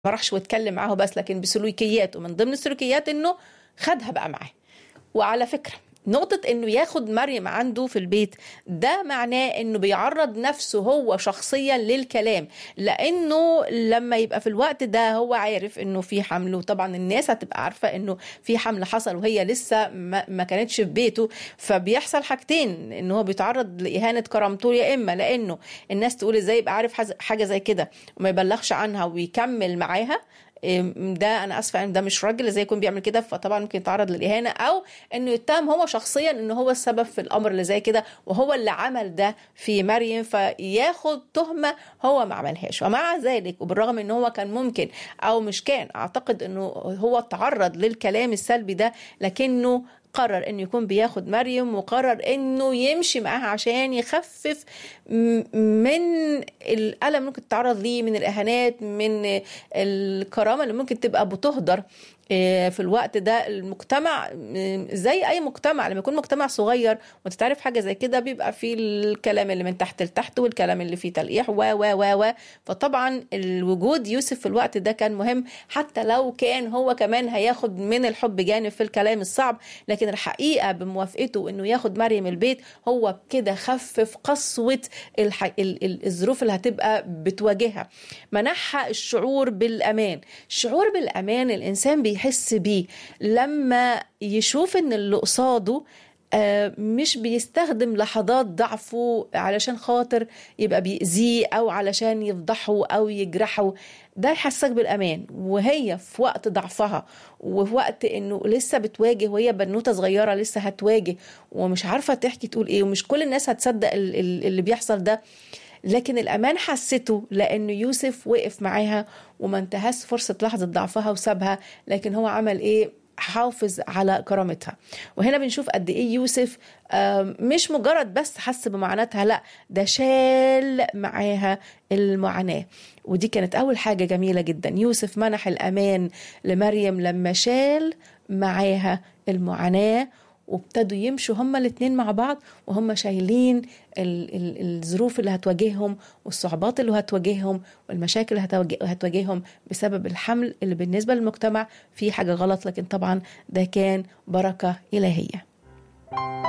ما راحش واتكلم معاه بس لكن بسلوكياته من ضمن السلوكيات انه خدها بقى معاه وعلى فكره نقطة انه ياخد مريم عنده في البيت ده معناه انه بيعرض نفسه هو شخصيا للكلام لانه لما يبقى في الوقت ده هو عارف انه في حمل وطبعا الناس هتبقى عارفة انه في حمل حصل وهي لسه ما, ما كانتش في بيته فبيحصل حاجتين ان هو بيتعرض لاهانة كرامته يا اما لانه الناس تقول ازاي يبقى عارف حاجة زي كده وما يبلغش عنها ويكمل معاها ده انا اسفه ان ده مش راجل ازاي يكون بيعمل كده فطبعا ممكن يتعرض للاهانه او انه يتهم هو شخصيا ان هو السبب في الامر اللي زي كده وهو اللي عمل ده في مريم فياخد تهمه هو ما عملهاش ومع ذلك وبالرغم ان هو كان ممكن او مش كان اعتقد انه هو تعرض للكلام السلبي ده لكنه قرر انه يكون بياخد مريم وقرر انه يمشي معاها عشان يخفف من الالم اللي ممكن تتعرض ليه من الاهانات من الكرامه اللي ممكن تبقى بتهدر في الوقت ده المجتمع زي اي مجتمع لما يكون مجتمع صغير وتتعرف حاجه زي كده بيبقى فيه الكلام اللي من تحت لتحت والكلام اللي فيه تلقيح و و و و فطبعا الوجود يوسف في الوقت ده كان مهم حتى لو كان هو كمان هياخد من الحب جانب في الكلام الصعب لكن الحقيقه بموافقته انه ياخد مريم البيت هو كده خفف قسوه الح... الظروف اللي هتبقى بتواجهها منحها الشعور بالامان الشعور بالامان الانسان بي بيحس بيه لما يشوف ان اللي قصاده مش بيستخدم لحظات ضعفه علشان خاطر يبقى بيأذيه او علشان يفضحه او يجرحه ده يحسسك بالامان وهي في وقت ضعفها وفي وقت انه لسه بتواجه وهي بنوته صغيره لسه هتواجه ومش عارفه تحكي تقول ايه ومش كل الناس هتصدق اللي بيحصل ده لكن الأمان حسته لأنه يوسف وقف معاها وما انتهاش فرصة لحظة ضعفها وسابها لكن هو عمل إيه حافظ على كرامتها وهنا بنشوف قد ايه يوسف مش مجرد بس حس بمعاناتها لا ده شال معاها المعاناة ودي كانت أول حاجة جميلة جدا يوسف منح الأمان لمريم لما شال معاها المعاناة وابتدوا يمشوا هما الاتنين مع بعض وهم شايلين الظروف اللي هتواجههم والصعوبات اللي هتواجههم والمشاكل اللي هتواجههم بسبب الحمل اللي بالنسبة للمجتمع فيه حاجة غلط لكن طبعا ده كان بركة إلهية